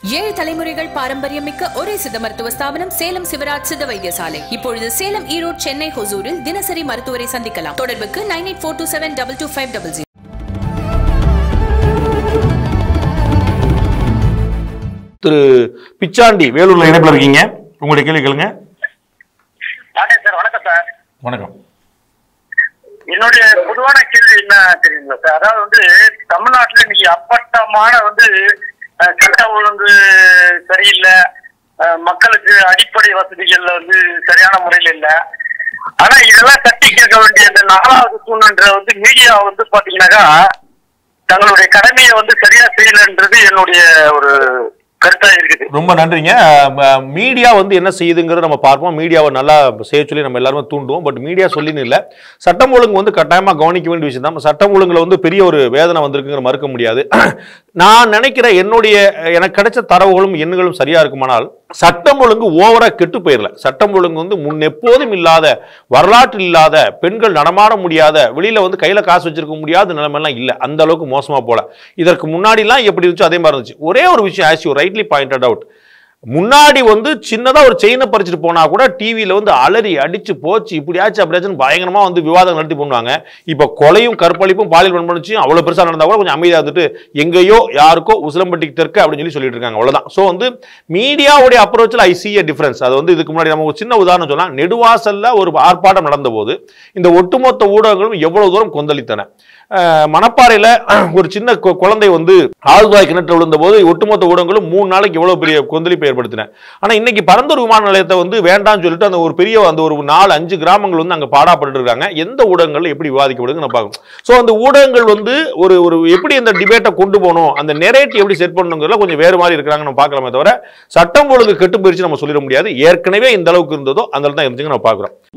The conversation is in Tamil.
ஏழு தலைமுறைகள் பாரம்பரியம் மிக்க ஒரே சித்த மருத்துவ ஸ்தாபனம் சேலம் சிவராஜ் சித்த வைத்தியசாலை இப்பொழுது சேலம் ஈரோடு சென்னை ஹொசூரில் தினசரி மருத்துவரை சந்திக்கலாம் தொடர்புக்கு nine eight four two seven double two five double zero திரு பிச்சாண்டி வேலூர்ல இணைப்புல இருக்கீங்க உங்களுடைய கேள்வி கேளுங்க வணக்கம் சார் வணக்கம் சார் வணக்கம் என்னுடைய பொதுவான கேள்வி என்ன தெரியுங்களா சார் அதாவது வந்து தமிழ்நாட்டுல இன்னைக்கு அப்பட்டமான வந்து அஹ், சட்ட ஒழுங்கு சரியில்லை அஹ், மக்களுக்கு அடிப்படை வசதிகள் வந்து சரியான முறையில் இல்லை ஆனா இதெல்லாம் தட்டி கேட்க வேண்டிய இந்த நாலாவது தூணுன்ற வந்து மீடியா வந்து பாத்தீங்கன்னாக்கா தங்களுடைய கடமையை வந்து சரியா செய்யலன்றது என்னுடைய ஒரு கருத்தா இருக்குது ரொம்ப நன்றிங்க மீடியா வந்து என்ன செய்யுதுங்கிறத நம்ம பார்ப்போம் மீடியாவை நல்லா செய்ய சொல்லி நம்ம எல்லாருமே தூண்டுவோம் பட் மீடியா சொல்லின்னு இல்லை சட்டம் ஒழுங்கு வந்து கட்டாயமாக கவனிக்க வேண்டிய விஷயம் தான் சட்டம் ஒழுங்குல வந்து பெரிய ஒரு வேதனை வந்திருக்குங்கிற மறுக்க முடியாது நான் நினைக்கிற என்னுடைய எனக்கு கிடைச்ச தரவுகளும் எண்ணுகளும் சரியா இருக்குமானால் சட்டம் ஒழுங்கு ஓவரா கெட்டு போயிடல சட்டம் ஒழுங்கு வந்து முன் எப்போதும் இல்லாத வரலாற்றில் இல்லாத பெண்கள் நடமாட முடியாத வெளியில வந்து கையில காசு வச்சிருக்க முடியாத நிலைமைலாம் இல்லை அந்த அளவுக்கு மோசமா போல இதற்கு முன்னாடிலாம் எப்படி இருந்துச்சோ அதே மாதிரி இருந்துச்சு ஒரே ஒரு விஷயம் as you rightly pointed out முன்னாடி வந்து சின்னதா ஒரு செயினை பறிச்சுட்டு போனா கூட டிவியில வந்து அலறி அடிச்சு போச்சு இப்படியாச்சு அப்படியாச்சுன்னு பயங்கரமா வந்து விவாதம் நடத்தி பண்ணுவாங்க இப்ப கொலையும் கற்பழிப்பும் பாலியல் வன்முறைச்சும் அவ்வளவு பெருசா நடந்தா கூட கொஞ்சம் அமைதியா இருந்துட்டு எங்கேயோ யாருக்கோ உசிலம்பட்டிக்கு தெற்கு அப்படின்னு சொல்லி சொல்லிட்டு இருக்காங்க அவ்வளவுதான் சோ வந்து மீடியாவுடைய அப்ரோச்சில் ஐ சி a டிஃபரன்ஸ் அது வந்து இதுக்கு முன்னாடி நம்ம ஒரு சின்ன உதாரணம் சொல்லலாம் நெடுவாசல்ல ஒரு ஆர்ப்பாட்டம் நடந்த போது இந்த ஒட்டுமொத்த ஊடகங்களும் எவ்வளவு தூரம் கொந்தளித்தன அஹ் மணப்பாறையில ஒரு சின்ன கு- குழந்தை வந்து ஆழ்வாய் கிணற்று விழுந்த போது ஒட்டுமொத்த ஊடகங்களும் மூணு நாளைக்கு எவ்வளவு பெரிய கொந்தளிப்பை ஏற்படுத்தின ஆனா இன்னைக்கு பரந்தூர் விமான நிலையத்தை வந்து வேண்டாம்னு சொல்லிட்டு அந்த ஒரு பெரிய அந்த ஒரு நாலு அஞ்சு கிராமங்கள் வந்து அங்க பாடாப்பட்டு இருக்காங்க எந்த ஊடகங்கள்ல எப்படி விவாதிக்கப்படுதுன்னு நம்ம பார்க்கணும் ஸோ அந்த ஊடகங்கள் வந்து ஒரு ஒரு எப்படி இந்த டிபேட்டை கொண்டு போகணும் அந்த நெரேட்டிவ் எப்படி செட் பண்ணணுங்கிறதுல கொஞ்சம் வேறு மாதிரி இருக்கிறாங்க நம்ம பார்க்கலாமே தவிர சட்டம் ஒழுங்கு கெட்டு போயிருச்சு நம்ம சொல்லிட முடியாது ஏற்கனவே இந்த அளவுக்கு இருந்ததோ அந்த அளவுக்கு தான் இருந்துச்சுங்க நம்ம பார்க்குறோம்